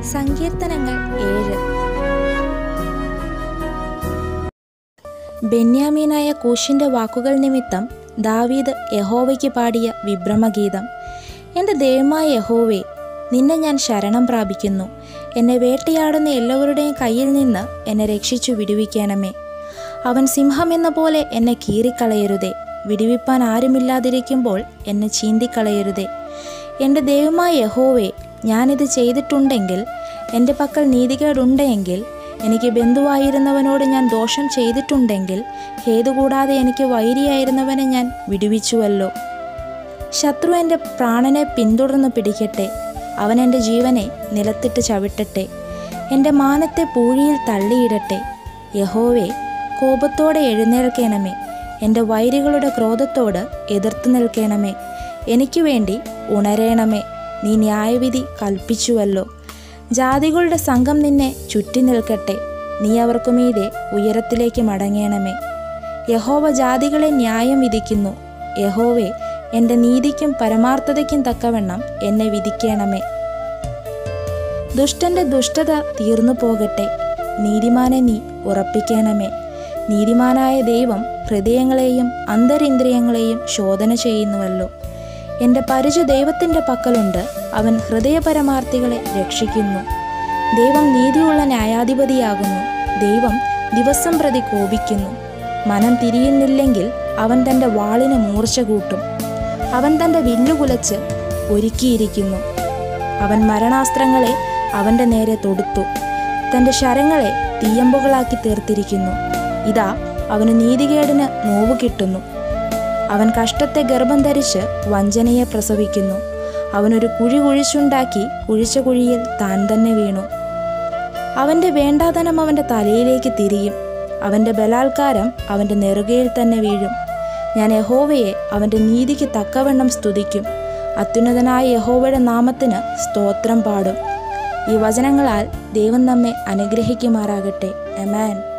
സങ്കീർത്തനങ്ങൾ ഏഴ് ബെന്യാമീനായ കൂശിന്റെ വാക്കുകൾ നിമിത്തം ദാവീദ് യഹോവയ്ക്ക് പാടിയ വിഭ്രമഗീതം എൻ്റെ ദൈവമായ യഹോവേ നിന്നെ ഞാൻ ശരണം പ്രാപിക്കുന്നു എന്നെ വേട്ടയാടുന്ന എല്ലാവരുടെയും കയ്യിൽ നിന്ന് എന്നെ രക്ഷിച്ചു വിടുവിക്കണമേ അവൻ സിംഹമെന്ന പോലെ എന്നെ കീറിക്കളയരുതേ വിടുവിപ്പാൻ ആരുമില്ലാതിരിക്കുമ്പോൾ എന്നെ ചീന്തിക്കളയരുതേ എൻ്റെ ദൈവമായ യഹോവേ ഞാനിത് ചെയ്തിട്ടുണ്ടെങ്കിൽ എൻ്റെ പക്കൽ നീതികേടുണ്ടെങ്കിൽ എനിക്ക് ബന്ധുവായിരുന്നവനോട് ഞാൻ ദോഷം ചെയ്തിട്ടുണ്ടെങ്കിൽ ഹേതുകൂടാതെ എനിക്ക് വൈരിയായിരുന്നവനെ ഞാൻ വിടുവിച്ചുവല്ലോ ശത്രു എൻ്റെ പ്രാണനെ പിന്തുടർന്ന് പിടിക്കട്ടെ അവൻ എൻ്റെ ജീവനെ നിലത്തിട്ട് ചവിട്ടട്ടെ എൻ്റെ മാനത്തെ പൂഴിയിൽ തള്ളിയിടട്ടെ യഹോവേ കോപത്തോടെ എഴുന്നേൽക്കണമേ എൻ്റെ വൈരികളുടെ ക്രോധത്തോട് എതിർത്ത് നിൽക്കണമേ എനിക്ക് വേണ്ടി ഉണരേണമേ നീ ന്യായവിധി കൽപ്പിച്ചുവല്ലോ ജാതികളുടെ സംഘം നിന്നെ ചുറ്റി നിൽക്കട്ടെ നീ അവർക്കു മീതെ ഉയരത്തിലേക്ക് മടങ്ങേണമേ യഹോവ ജാതികളെ ന്യായം വിധിക്കുന്നു യഹോവേ എൻ്റെ നീതിക്കും പരമാർത്ഥതയ്ക്കും തക്കവണ്ണം എന്നെ വിധിക്കണമേ ദുഷ്ടന്റെ ദുഷ്ടത തീർന്നു പോകട്ടെ നീതിമാനെ നീ ഉറപ്പിക്കണമേ നീതിമാനായ ദൈവം ഹൃദയങ്ങളെയും അന്തരിന്ദ്രിയങ്ങളെയും ശോധന ചെയ്യുന്നുവല്ലോ എൻ്റെ പരിച ദൈവത്തിൻ്റെ പക്കലുണ്ട് അവൻ ഹൃദയപരമാർത്ഥികളെ രക്ഷിക്കുന്നു ദൈവം നീതിയുള്ള ന്യായാധിപതിയാകുന്നു ദൈവം ദിവസം പ്രതി കോപിക്കുന്നു മനം തിരിയുന്നില്ലെങ്കിൽ അവൻ തൻ്റെ വാളിന് മൂർച്ച കൂട്ടും അവൻ തൻ്റെ വില്ലുകുലച്ച് ഒരുക്കിയിരിക്കുന്നു അവൻ മരണാസ്ത്രങ്ങളെ അവൻ്റെ നേരെ തൊടുത്തു തൻ്റെ ശരങ്ങളെ തീയമ്പുകളാക്കി തീർത്തിരിക്കുന്നു ഇതാ അവന് നീതികേടിന് നോവ് കിട്ടുന്നു അവൻ കഷ്ടത്തെ ഗർഭം ധരിച്ച് വഞ്ചനയെ പ്രസവിക്കുന്നു അവനൊരു കുഴി കുഴിച്ചുണ്ടാക്കി കുഴിച്ച കുഴിയിൽ താൻ തന്നെ വീണു അവൻ്റെ വേണ്ടാതനം അവൻ്റെ തലയിലേക്ക് തിരിയും അവൻ്റെ ബലാത്കാരം അവൻ്റെ നെറുകയിൽ തന്നെ വീഴും ഞാൻ യഹോവയെ അവൻ്റെ നീതിക്ക് തക്കവണ്ണം സ്തുതിക്കും അത്യുന്നതനായ യഹോവയുടെ നാമത്തിന് സ്തോത്രം പാടും ഈ വചനങ്ങളാൽ ദൈവം നമ്മെ അനുഗ്രഹിക്കുമാറാകട്ടെ എമാൻ